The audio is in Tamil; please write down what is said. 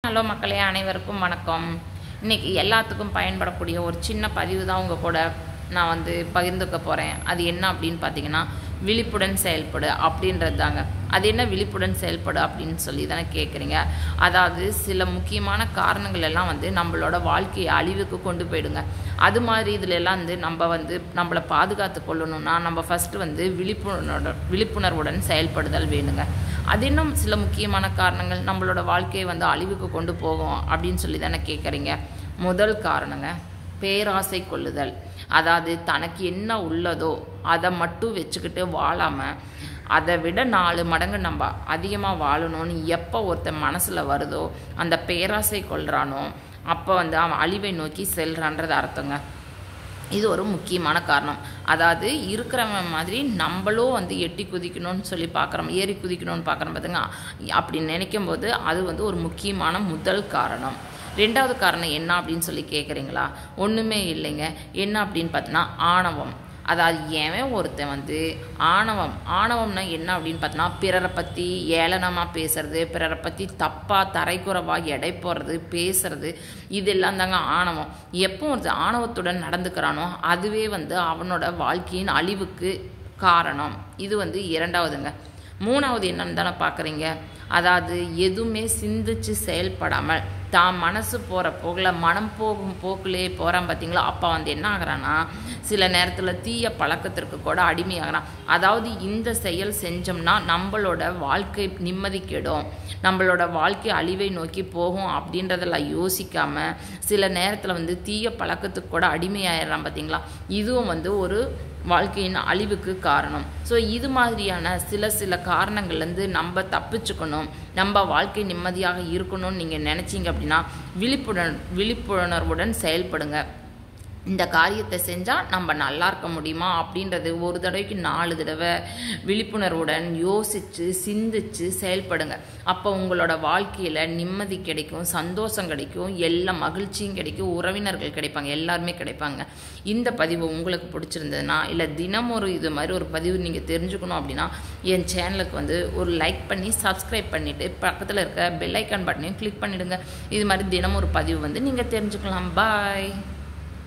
ஹலோ மக்களே அனைவருக்கும் வணக்கம் இன்னைக்கு எல்லாத்துக்கும் பயன்படக்கூடிய ஒரு சின்ன பதிவு தான் உங்கள் கூட நான் வந்து பகிர்ந்துக்க போகிறேன் அது என்ன அப்படின்னு பார்த்தீங்கன்னா விழிப்புடன் செயல்படு அப்படின்றது தாங்க அது என்ன விழிப்புடன் செயல்படு அப்படின்னு சொல்லி தானே கேட்குறீங்க அதாவது சில முக்கியமான காரணங்கள் எல்லாம் வந்து நம்மளோட வாழ்க்கையை அழிவுக்கு கொண்டு போயிடுங்க அது மாதிரி இதுல எல்லாம் வந்து நம்ம வந்து நம்மளை பாதுகாத்து கொள்ளணும்னா நம்ம ஃபஸ்ட்டு வந்து விழிப்புணர்வு விழிப்புணர்வுடன் செயல்படுதல் வேணுங்க அது இன்னும் சில முக்கியமான காரணங்கள் நம்மளோட வாழ்க்கையை வந்து அழிவுக்கு கொண்டு போகும் அப்படின்னு சொல்லி தானே கேட்குறீங்க முதல் காரணங்க பேராசை கொள்ளுதல் அதாவது தனக்கு என்ன உள்ளதோ அதை மட்டும் வச்சுக்கிட்டு வாழாமல் அதை விட நாலு மடங்கு நம்ம அதிகமாக வாழணும்னு எப்போ ஒருத்தன் மனசில் வருதோ அந்த பேராசை கொள்கிறானோ அப்போ வந்து அவன் அழிவை நோக்கி செல்றான்றது அர்த்தங்க இது ஒரு முக்கியமான காரணம் அதாவது இருக்கிறவன் மாதிரி நம்மளும் வந்து எட்டி குதிக்கணும்னு சொல்லி பார்க்குறோம் ஏறி குதிக்கணும்னு பார்க்குறோம் பார்த்துங்க அப்படி நினைக்கும் போது அது வந்து ஒரு முக்கியமான முதல் காரணம் ரெண்டாவது காரணம் என்ன அப்படின்னு சொல்லி கேட்குறீங்களா ஒன்றுமே இல்லைங்க என்ன அப்படின்னு பார்த்தீங்கன்னா ஆணவம் அதாவது ஏன் ஒருத்தன் வந்து ஆணவம் ஆணவம்னா என்ன அப்படின்னு பார்த்தோன்னா பிறரை பற்றி ஏளனமாக பேசுறது பிறரை பற்றி தப்பாக தரைக்குறவாக எடை போடுறது பேசுறது இதெல்லாம் தாங்க ஆணவம் எப்போ ஒருத்தன் ஆணவத்துடன் நடந்துக்கிறானோ அதுவே வந்து அவனோட வாழ்க்கையின் அழிவுக்கு காரணம் இது வந்து இரண்டாவதுங்க மூணாவது என்னன்னு தானே பார்க்குறீங்க அதாவது எதுவுமே சிந்திச்சு செயல்படாமல் தான் மனசு போகிற போக்கில் மனம் போகும் போக்கிலே போகிறான் பார்த்தீங்களா அப்போ வந்து என்ன ஆகுறான்னா சில நேரத்தில் தீய பழக்கத்திற்கு கூட அடிமையாகிறான் அதாவது இந்த செயல் செஞ்சோம்னா நம்மளோட வாழ்க்கை நிம்மதி கெடும் நம்மளோட வாழ்க்கை அழிவை நோக்கி போகும் அப்படின்றதெல்லாம் யோசிக்காமல் சில நேரத்தில் வந்து தீய பழக்கத்துக்கு கூட அடிமையாயிடுறான் பார்த்தீங்களா இதுவும் வந்து ஒரு வாழ்க்கையின் அழிவுக்கு காரணம் ஸோ இது மாதிரியான சில சில காரணங்கள்லேருந்து நம்ம தப்பிச்சுக்கணும் நம்ம வாழ்க்கை நிம்மதியாக இருக்கணும்னு நீங்கள் நினச்சிங்க அப்படின்னா விழிப்புணர் விழிப்புணர்வுடன் செயல்படுங்க இந்த காரியத்தை செஞ்சால் நம்ம நல்லா இருக்க முடியுமா அப்படின்றது ஒரு தடவைக்கு நாலு தடவை விழிப்புணர்வுடன் யோசித்து சிந்திச்சு செயல்படுங்க அப்போ உங்களோட வாழ்க்கையில் நிம்மதி கிடைக்கும் சந்தோஷம் கிடைக்கும் எல்லா மகிழ்ச்சியும் கிடைக்கும் உறவினர்கள் கிடைப்பாங்க எல்லாருமே கிடைப்பாங்க இந்த பதிவு உங்களுக்கு பிடிச்சிருந்ததுன்னா இல்லை தினம் ஒரு இது மாதிரி ஒரு பதிவு நீங்கள் தெரிஞ்சுக்கணும் அப்படின்னா என் சேனலுக்கு வந்து ஒரு லைக் பண்ணி சப்ஸ்கிரைப் பண்ணிவிட்டு பக்கத்தில் இருக்க பெல் ஐக்கான் பட்டனையும் கிளிக் பண்ணிவிடுங்க இது மாதிரி தினம் ஒரு பதிவு வந்து நீங்கள் தெரிஞ்சுக்கலாம் பாய்